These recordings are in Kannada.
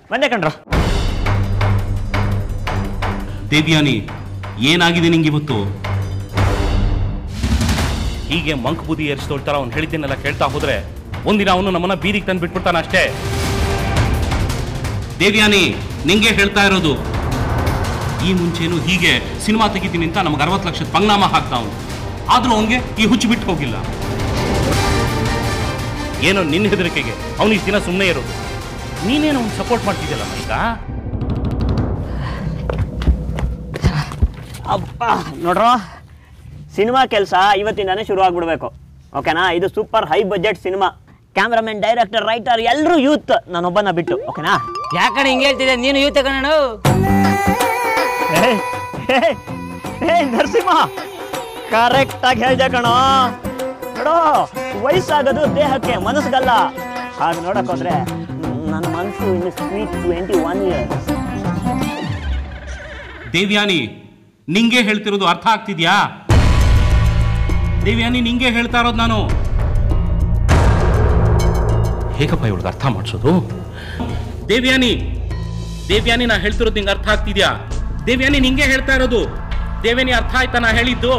ಬಂದೆ ಕಣ್ರು ದೇವ್ಯಾನಿ ಏನಾಗಿದೆ ನಿಂಗೆ ಇವತ್ತು ಹೀಗೆ ಮಂಕ್ ಬುದ್ಧಿ ಏರಿಸ್ತೋಳ್ತಾರ ಅವ್ನು ಹೇಳಿದ್ದನ್ನೆಲ್ಲ ಕೇಳ್ತಾ ಹೋದ್ರೆ ಒಂದಿನ ಅವನು ನಮ್ಮನ್ನ ಬೀದಿಗೆ ತಂದು ಬಿಟ್ಬಿಡ್ತಾನ ಅಷ್ಟೇ ದೇವ್ಯಾನಿ ನಿಂಗೆ ಹೇಳ್ತಾ ಇರೋದು ಈ ಮುಂಚೆನೂ ಹೀಗೆ ಸಿನಿಮಾ ತೆಗಿತೀನಿ ಅಂತ ನಮ್ಗೆ ಅರವತ್ತು ಲಕ್ಷದ ಪಂಗ್ನಾಮ ಹಾಕ್ತಾ ಅವನು ಆದ್ರೂ ಅವನಿಗೆ ಈ ಹುಚ್ಚು ಬಿಟ್ಟು ಹೋಗಿಲ್ಲ ಏನೋ ನಿನ್ನ ಹೆದರಿಕೆಗೆ ಅವನು ಇಷ್ಟು ದಿನ ಸುಮ್ಮನೆ ಇರೋದು ನೀನೇನು ಅವ್ನು ಸಪೋರ್ಟ್ ಮಾಡ್ತಿದ್ಯಲ್ಲ ಈಗ ಅಪ್ಪ ನೋಡ್ರೋ ಸಿನಿಮಾ ಕೆಲಸ ಇವತ್ತಿಂದಾನೇ ಶುರು ಆಗ್ಬಿಡ್ಬೇಕು ಓಕೆನಾ ಇದು super high budget cinema cameraman director writer ಎಲ್ಲರೂ ಯೂತ್ ನಾನೊಬ್ಬನ ಬಿಟ್ಟು ಓಕೆನಾ ಯಾಕಣ್ಣ ಹಿಂಗೆ ಹೇಳ್ತಿದ್ದೆ ನೀನು ಯೂತ್ ಕಣ ಏ, ಏ, ಏ ನರಸಿಂಹ ಕರೆಕ್ಟ್ ಆಗಿ ಹೇಳ್ದೆ ಕಣೋ ನೋಡೋ ವಯಸ್ಸಾಗೋದು ದೇಹಕ್ಕೆ ಮನಸ್ಸಿಗಲ್ಲ ಹಾಗೆ ನೋಡಕ್ ಹೋದ್ರೆ ನನ್ನ ಮನಸ್ಸು ಇನ್ನು sweet twenty one years Devyani ನಿಂಗೆ ಹೇಳ್ತಿರೋದು ಅರ್ಥ ಆಗ್ತಿದ್ಯಾ ದೇವ್ಯಾನಿ ನಿಂಗೆ ಹೇಳ್ತಾ ಇರೋದು ನಾನು ಹೇಗಪ್ಪ ಇವಳಿಗೆ ಅರ್ಥ ಮಾಡಿಸೋದು ದೇವ್ಯಾನಿ ದೇವ್ಯಾನಿ ನಾ ಹೇಳ್ತಿರೋದು ನಿಂಗೆ ಅರ್ಥ ಆಗ್ತಿದ್ಯಾ ದೇವ್ಯಾನಿ ನಿಂಗೆ ಹೇಳ್ತಾ ಇರೋದು ದೇವ್ಯಾನಿ ಅರ್ಥ ಆಯ್ತಾ ನಾ ಹೇಳಿದ್ದು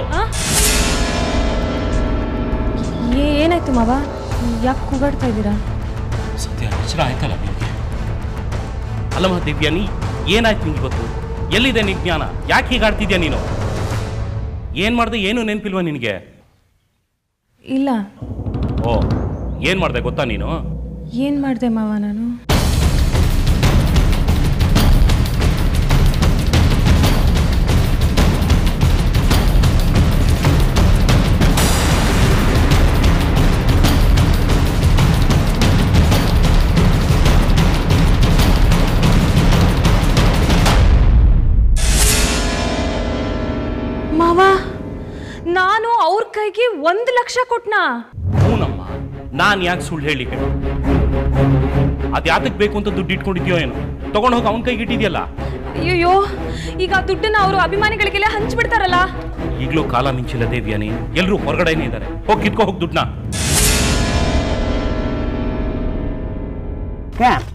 ಏ- ಏನಾಯ್ತು ಮಾವ ಯಾಕೆ ಕೂಗಾಡ್ತಾ ಇದ್ದೀರಾ ಸತ್ಯ ಎಚ್ಚರ ಆಯ್ತಲ್ಲ ನಿಂಗೆ ಅಲ್ಲಮ್ಮ ದಿವ್ಯಾನಿ ಏನಾಯ್ತು ನಿಂಗೆ ಇವತ್ತು ಎಲ್ಲಿದೆ ನಿನ್ ಜ್ಞಾನ ಯಾಕೆ ಹೀಗಾಡ್ತಿದ್ಯಾ ನೀನು ಏನ್ ಮಾಡ್ದೆ ಏನು ನೆನಪಿಲ್ವಾ ನಿನಗೆ ಇಲ್ಲ ಓ ಏನ್ ಮಾಡ್ದೆ ಗೊತ್ತಾ ನೀನು ಏನು ಮಾಡಿದೆ ಮಾವ ನಾನು ಮಾವ ನಾನು ಅವ್ರ ಕೈಗೆ ಒಂದು ಲಕ್ಷ ಕೊಟ್ನಾ ಹೂನಮ್ಮ ನಾನ್ ಯಾಕೆ ಸುಳ್ಳು ಹೇಳಿ ಹೇಳು ಅದ್ ಯಾತಕ್ ಬೇಕು ಅಂತ ದುಡ್ಡು ಇಟ್ಕೊಂಡಿದ್ಯೋ ಏನು ತಗೊಂಡು ಹೋಗಿ ಅವನ ಕೈಗೆ ಇಟ್ಟಿದ್ಯಲ್ಲ ಅಯ್ಯಯ್ಯೋ ಈಗ ಆ ದುಡ್ಡನ್ನ ಅವರು ಅಭಿಮಾನಿಗಳಿಗೆಲ್ಲ ಹಂಚ್ಬಿಡ್ತಾರಲ್ಲ ಈಗಲೂ ಕಾಲ ಮಿಂಚಿಲ್ಲ ದೇವ್ಯಾನಿ ಎಲ್ಲರೂ ಹೊರಗಡೆನೇ ಇದ್ದಾರೆ ಹೋಗಿ ಕಿತ್ಕೋ ಹೋಗಿ ದುಡ್ಡನ್ನ ಕ್ಯಾಮ್